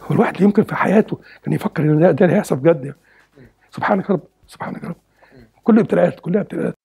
هو الواحد اللي يمكن في حياته كان يفكر ان ده ده اللي هيحصل بجد يعني سبحانك يا رب سبحانك يا رب كل ابتلاءات كلها ابتلاءات